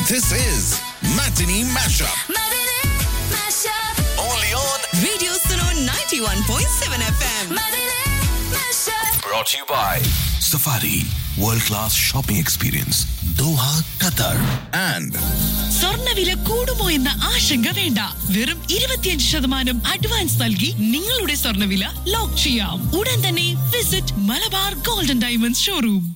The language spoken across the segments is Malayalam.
This is Matinee Mashup. Matinee Mashup. Only on. Radio Suno 91.7 FM. Matinee Mashup. Brought to you by Safari World Class Shopping Experience, Doha, Qatar. And സ്വർണ്ണവില കൂടുമോ എന്ന ആശങ്ക വേണ്ട വെറും ഇരുപത്തിയഞ്ച് ശതമാനം അഡ്വാൻസ് നൽകി നിങ്ങളുടെ സ്വർണ്ണവില ലോക്ക് ചെയ്യാം ഉടൻ തന്നെ visit Malabar golden diamonds showroom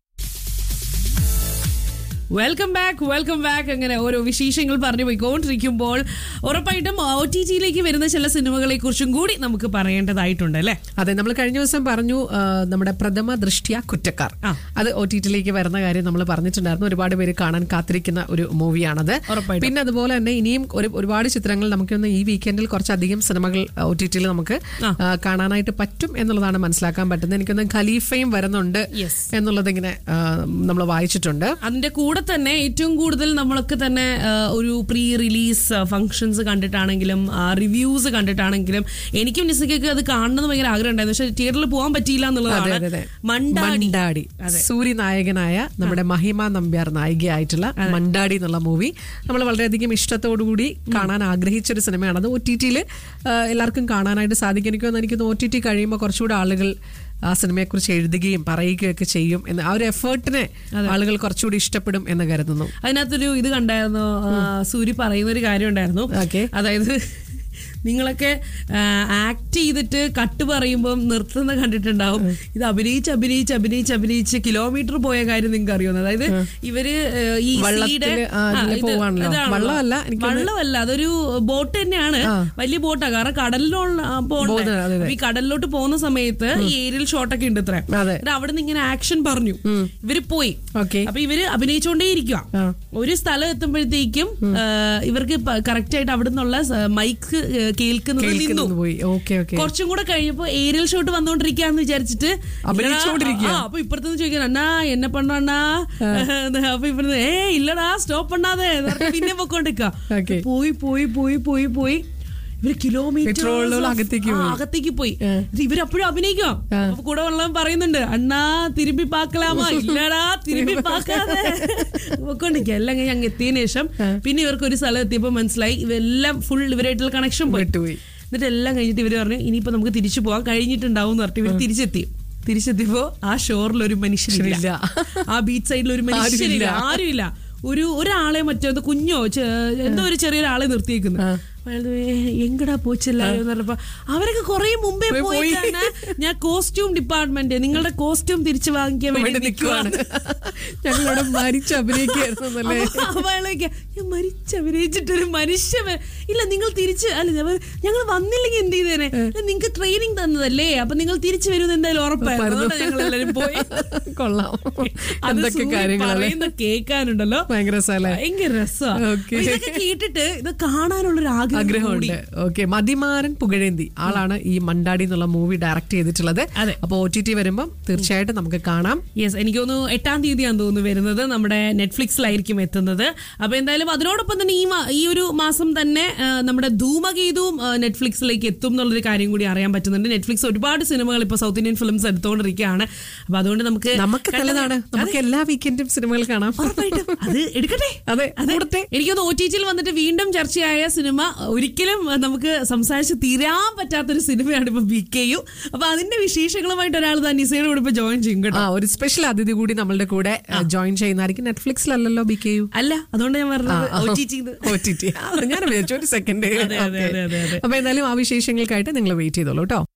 welcome back welcome back അങ്ങനെ ഓരോ വിശേഷങ്ങൾ പറഞ്ഞു പോയിക്കൊണ്ടിരിക്കുമ്പോൾ ഉറപ്പായിട്ടും ഒ ടി ടിയിലേക്ക് വരുന്ന ചില സിനിമകളെ കുറിച്ചും കൂടി നമുക്ക് പറയേണ്ടതായിട്ടുണ്ട് അല്ലേ അതെ നമ്മൾ കഴിഞ്ഞ ദിവസം പറഞ്ഞു ആ, നമ്മുടെ പ്രഥമ ദൃഷ്ടിയ കുറ്റക്കാർ ആ. അത് ഒ ടി ടിയിലേക്ക് വരുന്ന കാര്യം നമ്മൾ പറഞ്ഞിട്ടുണ്ടായിരുന്നു ഒരുപാട് പേര് കാണാൻ കാത്തിരിക്കുന്ന ഒരു മൂവിയാണത് ഉറപ്പായിട്ടും. പിന്നെ അതുപോലെ തന്നെ ഇനിയും ഒരു ഒരുപാട് ചിത്രങ്ങൾ നമുക്കൊന്ന് ഈ വീക്കെൻഡിൽ കുറച്ചധികം സിനിമകൾ ഒ ടി ടിയിൽ നമുക്ക് ആ. ആ, കാണാനായിട്ട് പറ്റും എന്നുള്ളതാണ് മനസ്സിലാക്കാൻ പറ്റുന്നത് എനിക്കൊന്ന് ഖലീഫയും വരുന്നുണ്ട് Yes. എന്നുള്ളത് ഇങ്ങനെ നമ്മൾ വായിച്ചിട്ടുണ്ട് അതിന്റെ കൂടെ തന്നെ ഏറ്റവും കൂടുതൽ നമ്മളൊക്കെ തന്നെ ആ, ഒരു പ്രീ റിലീസ് ഫംഗ്ഷൻസ് കണ്ടിട്ടാണെങ്കിലും റിവ്യൂസ് കണ്ടിട്ടാണെങ്കിലും എനിക്കും നിസയ്ക്കൊക്കെ അത് കാണണമെന്ന് ഭയങ്കര ആഗ്രഹം ഉണ്ടായിരുന്നു പക്ഷെ തിയേറ്ററിൽ പോകാൻ പറ്റിയില്ല അതെ എന്നുള്ളതാണ് അതെ അതെ മണ്ടാടി മണ്ടാടി അതെ. സൂര്യ നായകനായ നമ്മുടെ മഹിമ നമ്പ്യാർ നായികയായിട്ടുള്ള മണ്ടാടി എന്നുള്ള മൂവി നമ്മൾ വളരെയധികം ഇഷ്ടത്തോടുകൂടി കാണാൻ ആഗ്രഹിച്ച ഒരു സിനിമയാണ് അത് ഒ ടി ടിയിൽ എല്ലാവർക്കും കാണാനായിട്ട് സാധിക്കും എനിക്ക് തോന്നുന്നു എനിക്ക് ഒ ടി ടി കഴിയുമ്പോൾ കുറച്ചുകൂടി ആളുകൾ ആ സിനിമയെക്കുറിച്ച് എഴുതുകയും പറയുകയൊക്കെ ചെയ്യും എന്ന് ആ ഒരു എഫേർട്ടിനെ ആളുകൾ കുറച്ചുകൂടി ഇഷ്ടപ്പെടും എന്ന് കരുതുന്നു അതിനകത്തൊരു ഇത് കണ്ടായിരുന്നു ആ, സൂരി പറയുന്ന ഒരു കാര്യം ഉണ്ടായിരുന്നു Okay. അതായത് നിങ്ങളൊക്കെ ആക്ട് ചെയ്തിട്ട് കട്ട് പറയുമ്പോൾ നിർത്തുന്ന കണ്ടിട്ടുണ്ടാവും ഇത് അഭിനയിച്ച് അഭിനയിച്ച് അഭിനയിച്ച് അഭിനയിച്ച് കിലോമീറ്റർ പോയ കാര്യം നിങ്ങൾക്ക് അറിയുന്നത് അതായത് ഇവര് ആ, ഈ വള്ളത്തില്, സീയുടെ- ആ, ആ, ഇതില് ഇത് പോവാണല്ലോ. ഇതാണല്ലോ. വള്ളമല്ല, എനിക്ക് തോന്നുന്നു- വള്ളമല്ല അതൊരു ബോട്ട് തന്നെയാണ് വലിയ ബോട്ടാ കാരണം കടലിലുള്ള പോകണ്ടേ പോകുന്നത്, അതെ, അതെ. അപ്പൊ ഈ കടലിലോട്ട് പോകുന്ന സമയത്ത് ഈ ഏരിയൽ ഷോട്ടൊക്കെ ഉണ്ട് ഇത്ര അതെ. എന്നിട്ട് അവിടെ നിന്ന് ഇങ്ങനെ ആക്ഷൻ പറഞ്ഞു ഇവര് പോയി Okay. അപ്പൊ ഇവര് അഭിനയിച്ചുകൊണ്ടേ ഇരിക്കുക ആ. ഒരു സ്ഥലം എത്തുമ്പോഴത്തേക്കും ആ, ഇവർക്ക് കറക്റ്റ് ആയിട്ട് അവിടെ നിന്നുള്ള മൈക്ക് കേൾക്കുന്നത് നിന്നു കേൾക്കുന്നത് പോയി ഓക്കെ ഓക്കെ കുറച്ചും കൂടെ കഴിഞ്ഞപ്പോ ഏരിയൽ ഷോട്ട് വന്നോണ്ടിരിക്കാന്ന് വിചാരിച്ചിട്ട് അഭിനയിച്ചുകൊണ്ടിരിക്കുക. ആ, അപ്പൊ ഇപ്പുറത്തുനിന്ന് ചോദിക്കാൻ അണ്ണാ എന്നെ പണ്ണാ അപ്പൊ ഇപ്പുറത്ത് ഏ ഇല്ലടാ സ്റ്റോപ്പ് പണ്ണാതെ എന്ന് പറഞ്ഞ് പിന്നെ പൊക്കോണ്ടിരിക്ക Okay. പോയി പോയി പോയി പോയി പോയി ഇവര് കിലോമീറ്റർ Petrol അകത്തേക്ക് പോയി. അകത്തേക്ക് പോയി ഇത് ഇവരപ്പോഴും അഭിനയിക്കാം അപ്പൊ കൂടെ ഉള്ളവൻ പറയുന്നുണ്ട് അണ്ണാ തിരുമ്പി പാക്കലാമാ ഇല്ലടാ തിരുമ്പി പാക്കാതെ പൊക്കോണ്ടിരിക്കുക എല്ലാം കഴിഞ്ഞ് അങ്ങ് എത്തിയതിനു ശേഷം പിന്നെ ഇവർക്ക് ഒരു സ്ഥലം എത്തിയപ്പോ മനസ്സിലായി ഇവരെല്ലാം ഫുൾ ഇവരായിട്ടുള്ള കണക്ഷൻ പോയി വിട്ടുപോയി. എന്നിട്ട് എല്ലാം കഴിഞ്ഞിട്ട് ഇവര് പറഞ്ഞു ഇനിയിപ്പോ നമുക്ക് തിരിച്ചു പോകാൻ കഴിഞ്ഞിട്ടുണ്ടാവും എന്ന് പറഞ്ഞിട്ട് ഇവര് തിരിച്ചെത്തി തിരിച്ചെത്തിയപ്പോ ആ ഷോറിൽ ഒരു മനുഷ്യനില്ല ഇല്ല. ആ ബീച്ച് സൈഡിൽ ഒരു മനുഷ്യനില്ല ആരുമില്ല. ആരുമില്ല ഒരു ഒരാളെ മറ്റോ എന്തോ കുഞ്ഞോ ചെ- എന്തോ ഒരു ചെറിയൊരാളെ നിർത്തിയേക്കുന്നു അപ്പൊ അയാൾ ഏ, എങ്കടാ പോച്ചല്ലായോ എന്ന് പറഞ്ഞപ്പോ അവരൊക്കെ കുറെ മുമ്പേ പോയി, പോയി. പോയിട്ടാണ് ഞാൻ കോസ്റ്റ്യൂം ഡിപ്പാർട്ട്മെന്റ് നിങ്ങളുടെ കോസ്റ്റ്യൂം തിരിച്ചു വാങ്ങിക്കാൻ വേണ്ടി വേണ്ടി നിൽക്കുവാണ് ഞങ്ങളിവിടെ മരിച്ച് അഭിനയിക്കുകയായിരുന്നു എന്നല്ലേ അവളൊക്കെ ഞാൻ മരിച്ച് അഭിനയിച്ചിട്ടൊരു മനുഷ്യ ഇല്ല നിങ്ങൾ തിരിച്ച് അല്ല ഞങ്ങൾ- ഞങ്ങൾ വന്നില്ലെങ്കിൽ എന്ത് ചെയ്തേനെ നിങ്ങൾക്ക് ട്രെയിനിങ് തന്നതല്ലേ അപ്പൊ നിങ്ങൾ തിരിച്ചു വരുമെന്ന് എന്തായാലും ഉറപ്പായിരുന്നു അതുകൊണ്ടാ ഞങ്ങൾ എല്ലാവരും പോയി കൊള്ളാം അത് എന്തൊക്കെ സൂര്യ കാര്യങ്ങളല്ലേ പറയുന്ന കേൾക്കാനുണ്ടല്ലോ ഭയങ്കര രസമല്ലേ ഭയങ്കര രസമാണ് Okay. ഇതൊക്കെ കേട്ടിട്ട് ഇത് കാണാനുള്ള ഒരു ആഗ്രഹം കൂടി. ആഗ്രഹമുണ്ട് ഓക്കെ മതിമാരൻ പുകഴേന്തി ആളാണ് ഈ മണ്ടാടി എന്നുള്ള മൂവി ഡയറക്ട് ചെയ്തിട്ടുള്ളത് അതെ. അപ്പൊ ഒ ടി ടി വരുമ്പം തീർച്ചയായിട്ടും നമുക്ക് കാണാം യെസ് എനിക്ക് തോന്നുന്നു എട്ടാം തീയതിയാന്ന് തോന്നുന്നു വരുന്നത് നമ്മുടെ നെറ്റ്ഫ്ലിക്സിലായിരിക്കും എത്തുന്നത് അപ്പൊ എന്തായാലും അതിനോടൊപ്പം തന്നെ ഈ മാ- ഈ ഒരു മാസം തന്നെ ആ, നമ്മുടെ ധൂമഗീതവും ആ, നെറ്റ്ഫ്ലിക്സിലേക്ക് എത്തും എന്നുള്ളൊരു കാര്യം കൂടി അറിയാൻ പറ്റുന്നുണ്ട് നെറ്റ്ഫ്ലിക്സ് ഒരുപാട് സിനിമകൾ ഇപ്പൊ സൗത്ത് ഇന്ത്യൻ ഫിലിംസ് എടുത്തുകൊണ്ടിരിക്കുകയാണ് അപ്പൊ അതുകൊണ്ട് നമുക്ക് നമുക്ക് നല്ലതാണ് നമുക്ക് എല്ലാ വീക്കെൻഡും സിനിമകൾ കാണാം ഉറപ്പായിട്ടും അത് എടുക്കട്ടെ അതെ, കൂടട്ടെ. എനിക്കൊന്ന് ഒ ടി ജിയിൽ വന്നിട്ട് വീണ്ടും ചർച്ചയായ സിനിമ ഒരിക്കലും അഹ്, നമുക്ക് സംസാരിച്ച് തീരാൻ പറ്റാത്തൊരു സിനിമയാണ് ഇപ്പൊ ബി കെ യു അപ്പൊ അതിന്റെ വിശേഷങ്ങളുമായിട്ട് ഒരാൾ തന്നെ നിസയുടെ കൂടെ ഇപ്പൊ ജോയിൻ ചെയ്യും കേട്ടോ ആ ഒരു സ്പെഷ്യൽ അതിഥി കൂടി നമ്മളുടെ കൂടെ ജോയിൻ ചെയ്യുന്നതായിരിക്കും നെറ്റ്ഫ്ലിക്സിലല്ലല്ലോ ബി കെ യു അല്ല അതുകൊണ്ട് ഞാൻ പറഞ്ഞത് ഒ ടി ടി ഞാൻ വിചാരിച്ചു ഒരു സെക്കൻഡ് അതെ, അതെ, അതെ, അതെ, അതെ. അപ്പൊ എന്തായാലും ആ വിശേഷങ്ങൾക്കായിട്ട് നിങ്ങൾ വെയിറ്റ് ചെയ്തോളൂ കേട്ടോ